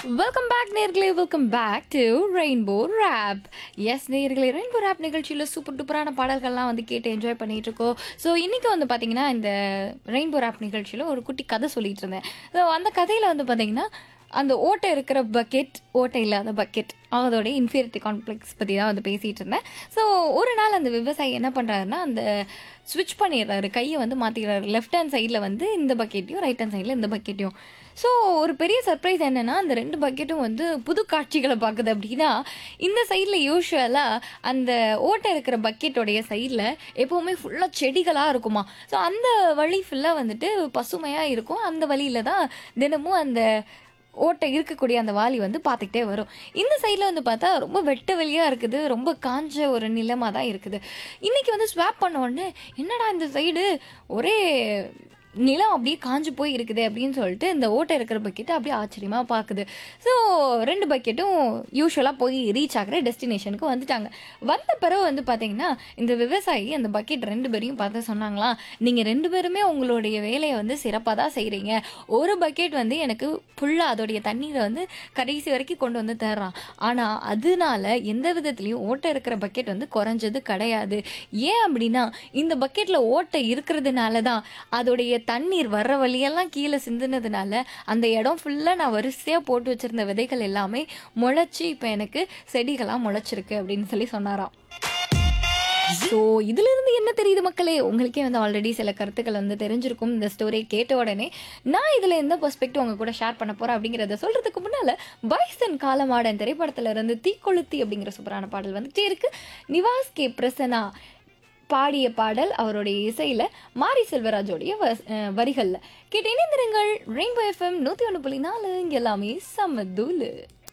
welcome back நேர்களே welcome back to rainbow rap எஸ் நேர்களே ரெயின்போ ரேப் நிகழ்ச்சியில் சூப்பர் டூப்பரான பாடல்கள்லாம் வந்து கேட்டு என்ஜாய் பண்ணிட்டு இருக்கோம் ஸோ இன்றைக்கி வந்து பார்த்தீங்கன்னா இந்த ரெயின்போ ரேப் நிகழ்ச்சியில் ஒரு குட்டி கதை சொல்லிட்டு இருந்தேன் ஸோ அந்த கதையில் வந்து பார்த்தீங்கன்னா அந்த ஓட்டை இருக்கிற பக்கெட் ஓட்டை இல்லாத பக்கெட் அதோட இன்ஃபீரிட்டி காம்ப்ளெக்ஸ் பற்றி தான் வந்து பேசிகிட்டு இருந்தேன் ஸோ ஒரு நாள் அந்த விவசாயி என்ன பண்ணுறாருன்னா அந்த ஸ்விட்ச் பண்ணிடுறாரு கையை வந்து மாற்றிடுறாரு லெஃப்ட் ஹேண்ட் சைடில் வந்து இந்த பக்கெட்டையும் ரைட் ஹேண்ட் சைடில் இந்த பக்கெட்டையும் ஸோ ஒரு பெரிய சர்ப்ரைஸ் என்னென்னா அந்த ரெண்டு பக்கெட்டும் வந்து புது காட்சிகளை பார்க்குது அப்படின்னா இந்த சைடில் யூஸ்வலாக அந்த ஓட்டை இருக்கிற பக்கெட்டோடைய சைடில் எப்போவுமே ஃபுல்லாக செடிகளாக இருக்குமா ஸோ அந்த வழி ஃபுல்லாக வந்துட்டு பசுமையாக இருக்கும் அந்த வழியில் தான் தினமும் அந்த ஓட்டை இருக்கக்கூடிய அந்த வாளி வந்து பார்த்துக்கிட்டே வரும் இந்த சைடில் வந்து பார்த்தா ரொம்ப வெட்ட வெளியாக இருக்குது ரொம்ப காஞ்ச ஒரு நிலமாக தான் இருக்குது இன்றைக்கி வந்து ஸ்வாப் பண்ண உடனே என்னடா இந்த சைடு ஒரே நிலம் அப்படியே காஞ்சு போய் இருக்குது அப்படின்னு சொல்லிட்டு இந்த ஓட்டை இருக்கிற பக்கெட்டை அப்படியே ஆச்சரியமாக பார்க்குது ஸோ ரெண்டு பக்கெட்டும் யூஸ்வலாக போய் ரீச் ஆகிற டெஸ்டினேஷனுக்கு வந்துட்டாங்க வந்த பிறகு வந்து பார்த்தீங்கன்னா இந்த விவசாயி அந்த பக்கெட் ரெண்டு பேரையும் பார்த்து சொன்னாங்களாம் நீங்கள் ரெண்டு பேருமே உங்களுடைய வேலையை வந்து சிறப்பாக தான் செய்கிறீங்க ஒரு பக்கெட் வந்து எனக்கு ஃபுல்லாக அதோடைய தண்ணீரை வந்து கடைசி வரைக்கும் கொண்டு வந்து தர்றான் ஆனால் அதனால எந்த விதத்துலையும் ஓட்டை இருக்கிற பக்கெட் வந்து குறைஞ்சது கிடையாது ஏன் அப்படின்னா இந்த பக்கெட்டில் ஓட்டை இருக்கிறதுனால தான் அதோடைய தண்ணீர் வர்ற வழியெல்லாம் கீழே சிந்துனதுனால அந்த இடம் ஃபுல்லாக நான் வரிசையாக போட்டு வச்சிருந்த விதைகள் எல்லாமே முளைச்சி இப்போ எனக்கு செடிகளாக முளைச்சிருக்கு அப்படின்னு சொல்லி சொன்னாராம் ஸோ இதுல இருந்து என்ன தெரியுது மக்களே உங்களுக்கே வந்து ஆல்ரெடி சில கருத்துக்கள் வந்து தெரிஞ்சிருக்கும் இந்த ஸ்டோரியை கேட்ட உடனே நான் இதுல எந்த பெர்ஸ்பெக்டிவ் உங்க கூட ஷேர் பண்ண போறேன் அப்படிங்கறத சொல்றதுக்கு முன்னால பைசன் காலமாடன் திரைப்படத்துல இருந்து தீக்கொளுத்தி அப்படிங்கிற சூப்பரான பாடல் வந்துட்டே இருக்கு நிவாஸ் கே பிரசனா பாடிய பாடல் அவருடைய இசையில மாரி செல்வராஜோடைய வஸ்- அஹ் வரிகள்ல கேட்டு இணைந்திருங்கள் ரெயின்போ எஃப்எம் நூத்தி ஒன்று புள்ளி நாலு இங்க எல்லாமே சமதூலு